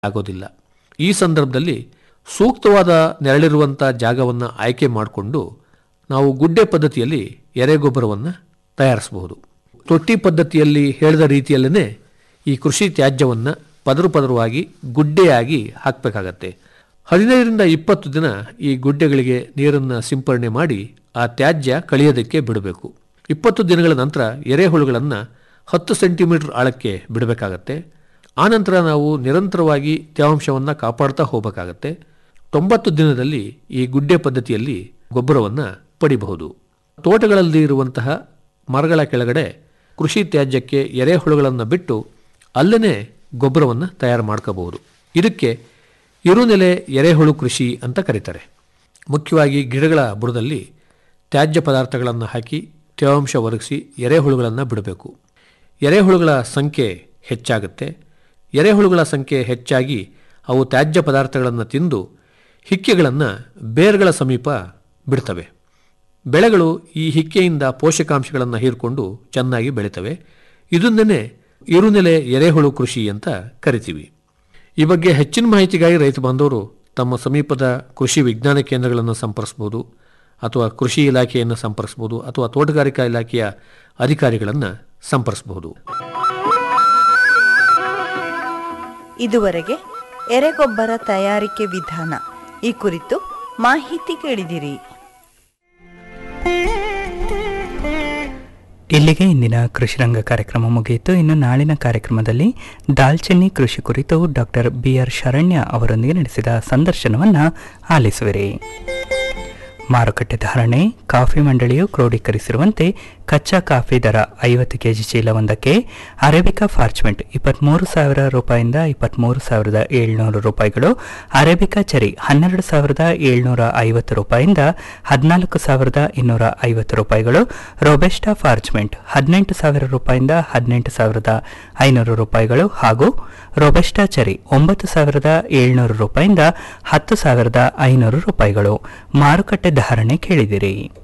ಆಗೋದಿಲ್ಲ ಈ ಸಂದರ್ಭದಲ್ಲಿ ಸೂಕ್ತವಾದ ನೆರಳಿರುವಂಥ ಜಾಗವನ್ನು ಆಯ್ಕೆ ಮಾಡಿಕೊಂಡು ನಾವು ಗುಡ್ಡೆ ಪದ್ಧತಿಯಲ್ಲಿ ಎರೆಗೊಬ್ಬರವನ್ನು ತಯಾರಿಸಬಹುದು ತೊಟ್ಟಿ ಪದ್ಧತಿಯಲ್ಲಿ ಹೇಳಿದ ರೀತಿಯಲ್ಲೇ ಈ ಕೃಷಿ ತ್ಯಾಜ್ಯವನ್ನು ಪದರು ಪದರವಾಗಿ ಗುಡ್ಡೆಯಾಗಿ ಹಾಕಬೇಕಾಗತ್ತೆ ಹದಿನೈದರಿಂದ ಇಪ್ಪತ್ತು ದಿನ ಈ ಗುಡ್ಡೆಗಳಿಗೆ ನೀರನ್ನು ಸಿಂಪರಣೆ ಮಾಡಿ ಆ ತ್ಯಾಜ್ಯ ಕಳಿಯೋದಕ್ಕೆ ಬಿಡಬೇಕು ಇಪ್ಪತ್ತು ದಿನಗಳ ನಂತರ ಎರೆಹುಳುಗಳನ್ನು ಹತ್ತು ಸೆಂಟಿಮೀಟರ್ ಆಳಕ್ಕೆ ಬಿಡಬೇಕಾಗತ್ತೆ ಆನಂತರ ನಾವು ನಿರಂತರವಾಗಿ ತೇವಾಂಶವನ್ನು ಕಾಪಾಡ್ತಾ ಹೋಗಬೇಕಾಗತ್ತೆ ತೊಂಬತ್ತು ದಿನದಲ್ಲಿ ಈ ಗುಡ್ಡೆ ಪದ್ಧತಿಯಲ್ಲಿ ಗೊಬ್ಬರವನ್ನು ಪಡಿಬಹುದು ತೋಟಗಳಲ್ಲಿ ಇರುವಂತಹ ಮರಗಳ ಕೆಳಗಡೆ ಕೃಷಿ ತ್ಯಾಜ್ಯಕ್ಕೆ ಎರೆಹುಳುಗಳನ್ನು ಬಿಟ್ಟು ಅಲ್ಲೇ ಗೊಬ್ಬರವನ್ನು ತಯಾರು ಮಾಡ್ಕೋಬಹುದು ಇದಕ್ಕೆ ಇರುನೆಲೆ ಎರೆಹುಳು ಕೃಷಿ ಅಂತ ಕರೀತಾರೆ ಮುಖ್ಯವಾಗಿ ಗಿಡಗಳ ಬುಡದಲ್ಲಿ ತ್ಯಾಜ್ಯ ಪದಾರ್ಥಗಳನ್ನು ಹಾಕಿ ತೇವಾಂಶ ಒದಗಿಸಿ ಎರೆಹುಳುಗಳನ್ನು ಬಿಡಬೇಕು ಎರೆಹುಳುಗಳ ಸಂಖ್ಯೆ ಹೆಚ್ಚಾಗುತ್ತೆ ಎರೆಹುಳುಗಳ ಸಂಖ್ಯೆ ಹೆಚ್ಚಾಗಿ ಅವು ತ್ಯಾಜ್ಯ ಪದಾರ್ಥಗಳನ್ನು ತಿಂದು ಹಿಕ್ಕೆಗಳನ್ನು ಬೇರುಗಳ ಸಮೀಪ ಬಿಡ್ತವೆ ಬೆಳೆಗಳು ಈ ಹಿಕ್ಕೆಯಿಂದ ಪೋಷಕಾಂಶಗಳನ್ನು ಹೀರಿಕೊಂಡು ಚೆನ್ನಾಗಿ ಬೆಳಿತವೆ ಇದನ್ನೇ ಇರುನೆಲೆ ಎರೆಹುಳು ಕೃಷಿ ಅಂತ ಕರಿತೀವಿ ಈ ಬಗ್ಗೆ ಹೆಚ್ಚಿನ ಮಾಹಿತಿಗಾಗಿ ರೈತ ಬಾಂಧವರು ತಮ್ಮ ಸಮೀಪದ ಕೃಷಿ ವಿಜ್ಞಾನ ಕೇಂದ್ರಗಳನ್ನು ಸಂಪರ್ಸ್ಬೋದು ಅಥವಾ ಕೃಷಿ ಇಲಾಖೆಯನ್ನು ಸಂಪರ್ಸ್ಬೋದು ಅಥವಾ ತೋಟಗಾರಿಕಾ ಇಲಾಖೆಯ ಅಧಿಕಾರಿಗಳನ್ನು ಸಂಪರ್ಸ್ಬೋದು ಇದುವರೆಗೆ ಎರೆಗೊಬ್ಬರ ತಯಾರಿಕೆ ವಿಧಾನ ಈ ಕುರಿತು ಮಾಹಿತಿ ಕೇಳಿದಿರಿ ಇಲ್ಲಿಗೆ ಇಂದಿನ ಕೃಷಿರಂಗ ಕಾರ್ಯಕ್ರಮ ಮುಗಿಯಿತು ಇನ್ನು ನಾಳಿನ ಕಾರ್ಯಕ್ರಮದಲ್ಲಿ ದಾಲ್ಚಿನ್ನಿ ಕೃಷಿ ಕುರಿತು ಡಾಕ್ಟರ್ ಬಿ ಆರ್ ಶರಣ್ಯ ಅವರೊಂದಿಗೆ ನಡೆಸಿದ ಸಂದರ್ಶನವನ್ನು ಆಲಿಸುವಿರಿ ಮಾರುಕಟ್ಟೆ ಧಾರಣೆ ಕಾಫಿ ಮಂಡಳಿಯು ಕ್ರೋಢೀಕರಿಸಿರುವಂತೆ ಕಚ್ಚಾ ಕಾಫಿ ದರ ಐವತ್ತು ಕೆಜಿ ಚೀಲವೊಂದಕ್ಕೆ ಅರೇಬಿಕಾ ಫಾರ್ಚ್ಮೆಂಟ್ ಇಪ್ಪತ್ತ್ಮೂರು ಸಾವಿರ ರೂಪಾಯಿಂದ ಇಪ್ಪತ್ತ್ಮೂರು ಸಾವಿರದ ಏಳ್ನೂರು ರೂಪಾಯಿಗಳು ಅರೇಬಿಕಾ ಚರಿ ಹನ್ನೆರಡು ಸಾವಿರದ ಏಳ್ನೂರ ಐವತ್ತು ರೂಪಾಯಿಂದ ಹದಿನಾಲ್ಕು ಸಾವಿರದ ಇನ್ನೂರ ಐವತ್ತು ರೂಪಾಯಿಗಳು ರೊಬೆಸ್ಟಾ ಫಾರ್ಚ್ಮೆಂಟ್ ಹದಿನೆಂಟು ಸಾವಿರ ರೂಪಾಯಿಂದ ಹದಿನೆಂಟು ಸಾವಿರದ ಐನೂರು ರೂಪಾಯಿಗಳು ಹಾಗೂ ರೊಬೆಸ್ಟಾ ಚರಿ ಒಂಬತ್ತು ಸಾವಿರದ ಏಳ್ನೂರು ರೂಪಾಯಿಂದ ಹತ್ತು ಸಾವಿರದ ಐನೂರು ರೂಪಾಯಿಗಳು ಮಾರುಕಟ್ಟೆ ಧಾರಣೆ ಕೇಳಿದಿರಿ